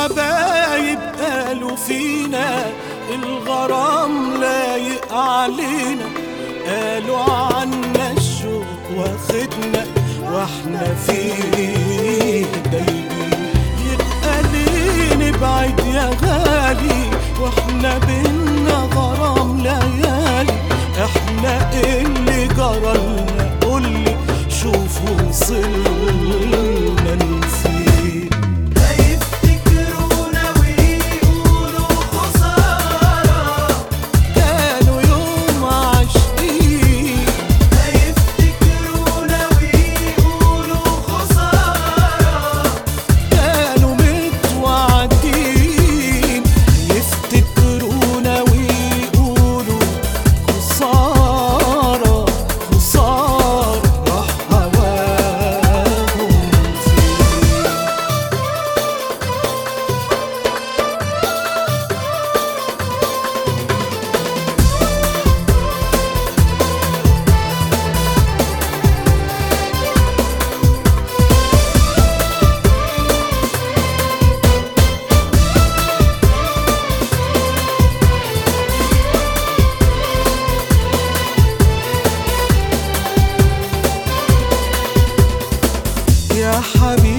الحبايب قالوا فينا الغرام لايق علينا قالوا عنا الشوق واخدنا واحنا فيه دايبين يبقى ليه نبعد يا غالي واحنا بينا غرام ليالي احنا إيه اللي جرالنا قولي شوفوا وصلنا نسيت هيفتكرونا ويقولوا خسارة كانوا يوم عاشقين هيفتكرونا ويقولوا خسارة كانوا متوعدين يفتكرونا ويقولوا خسارة خسارة راح هواهم فين يا حبيبي